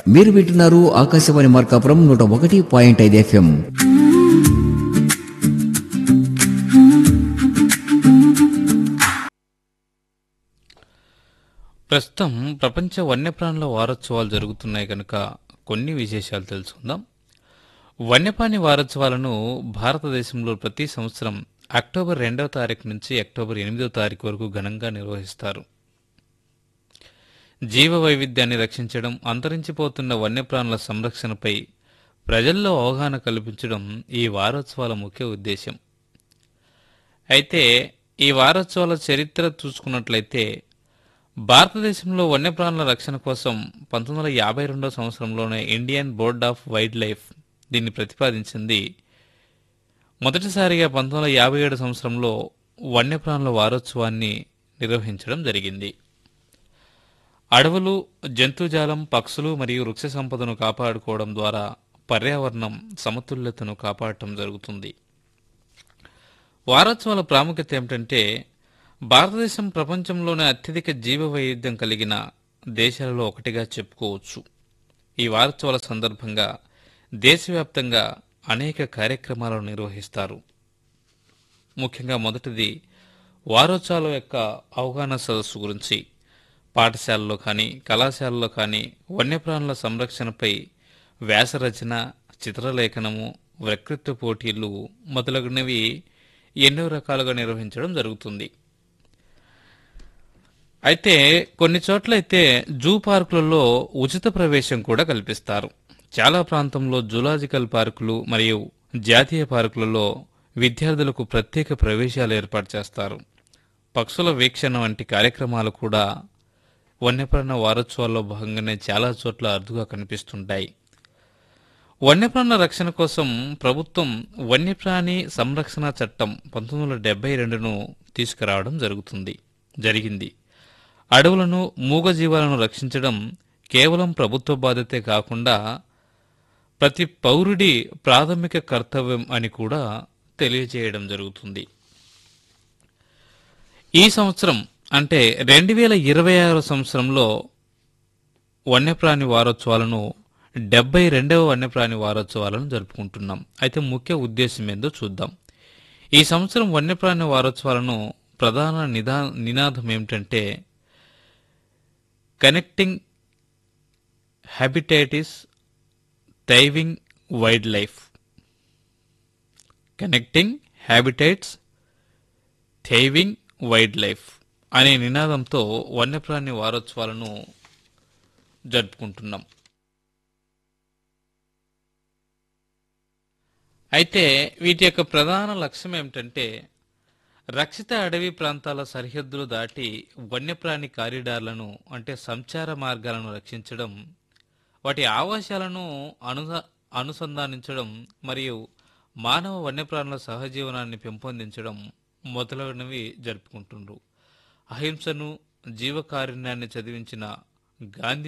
మీరు వింటున్నారు ఆకాశవాణి మార్కాపురం నూట ఒకటి పాయింట్ ఐదు ఎఫ్ఎం ప్రస్తుతం ప్రపంచ వన్యప్రాణుల వారోత్సవాలు జరుగుతున్నాయి కనుక కొన్ని విశేషాలు తెలుసుకుందాం వన్యప్రాణి వారోత్సవాలను భారతదేశంలో ప్రతి సంవత్సరం అక్టోబర్ రెండవ తారీఖు నుంచి అక్టోబర్ ఎనిమిదవ తారీఖు వరకు ఘనంగా నిర్వహిస్తారు జీవ వైవిధ్యాన్ని రక్షించడం అంతరించిపోతున్న వన్యప్రాణుల సంరక్షణపై ప్రజల్లో అవగాహన కల్పించడం ఈ వారోత్సవాల ముఖ్య ఉద్దేశం అయితే ఈ వారోత్సవాల చరిత్ర చూసుకున్నట్లయితే భారతదేశంలో వన్యప్రాణుల రక్షణ కోసం పంతొమ్మిది వందల యాభై రెండవ సంవత్సరంలోనే Indian board of wildlife దీన్ని ప్రతిపాదించింది మొదటిసారిగా పంతొమ్మిది వందల యాభై ఏడు సంవత్సరంలో వన్యప్రాణుల వారోత్సవాన్ని నిర్వహించడం జరిగింది అడవులు జంతుజాలం పక్షులు మరియు వృక్ష సంపదను కాపాడుకోవడం ద్వారా పర్యావరణం సమతుల్యతను కాపాడటం జరుగుతుంది వారోత్సవాల ప్రాముఖ్యత ఏమిటంటే భారతదేశం ప్రపంచంలోనే అత్యధిక జీవ వైవిధ్యం కలిగిన దేశాలలో ఒకటిగా చెప్పుకోవచ్చు ఈ వారోత్సవాల సందర్భంగా దేశవ్యాప్తంగా అనేక కార్యక్రమాలను నిర్వహిస్తారు ముఖ్యంగా మొదటిది వారోత్సవాల యొక్క అవగాహన సదస్సు గురించి పాఠశాలలో కానీ కళాశాలలో కానీ వన్యప్రాణుల సంరక్షణపై వ్యాసరచన చిత్రలేఖనము వక్తృత్వ పోటీలు మొదలగునవి ఎన్నో రకాలుగా నిర్వహించడం జరుగుతుంది అయితే కొన్ని చోట్లయితే జూ పార్కులలో ఉచిత ప్రవేశం కూడా కల్పిస్తారు చాలా ప్రాంతంలో జూలాజికల్ పార్కులు మరియు జాతీయ పార్కులలో విద్యార్థులకు ప్రత్యేక ప్రవేశాలు ఏర్పాటు చేస్తారు పక్షుల వీక్షణ వంటి కార్యక్రమాలు కూడా వన్యప్రాణ వారోత్సవాల్లో భాగంగానే చాలా చోట్ల అరుదుగా కనిపిస్తుంటాయి వన్యప్రాణుల రక్షణ కోసం ప్రభుత్వం వన్యప్రాణి సంరక్షణ చట్టం పంతొమ్మిది వందల డెబ్బై రెండును తీసుకురావడం జరుగుతుంది జరిగింది అడవులను మూగజీవాలను రక్షించడం కేవలం ప్రభుత్వ బాధ్యతే కాకుండా ప్రతి పౌరుడి ప్రాథమిక కర్తవ్యం అని కూడా తెలియజేయడం జరుగుతుంది ఈ సంవత్సరం అంటే రెండు వేల ఇరవై ఆరో సంవత్సరంలో వన్యప్రాణి వారోత్సవాలను డెబ్బై రెండవ వన్యప్రాణి వారోత్సవాలను జరుపుకుంటున్నాం అయితే ముఖ్య ఉద్దేశం ఏందో చూద్దాం ఈ సంవత్సరం వన్యప్రాణి వారోత్సవాలను ప్రధాన నిదా నినాదం ఏమిటంటే connecting habitats thriving wildlife connecting habitats thriving wildlife అనే నినాదంతో వన్యప్రాణి వారోత్సవాలను జరుపుకుంటున్నాం అయితే వీటి యొక్క ప్రధాన లక్ష్యం ఏమిటంటే రక్షిత అడవి ప్రాంతాల సరిహద్దులు దాటి వన్యప్రాణి కారిడార్లను అంటే సంచార మార్గాలను రక్షించడం వాటి ఆవాసాలను అను అనుసంధానించడం మరియు మానవ వన్యప్రాణుల సహజీవనాన్ని పెంపొందించడం మొదలగునవి జరుపుకుంటుండ్రు అహింసను జీవకారుణ్యాన్ని చదివించిన గాంధీ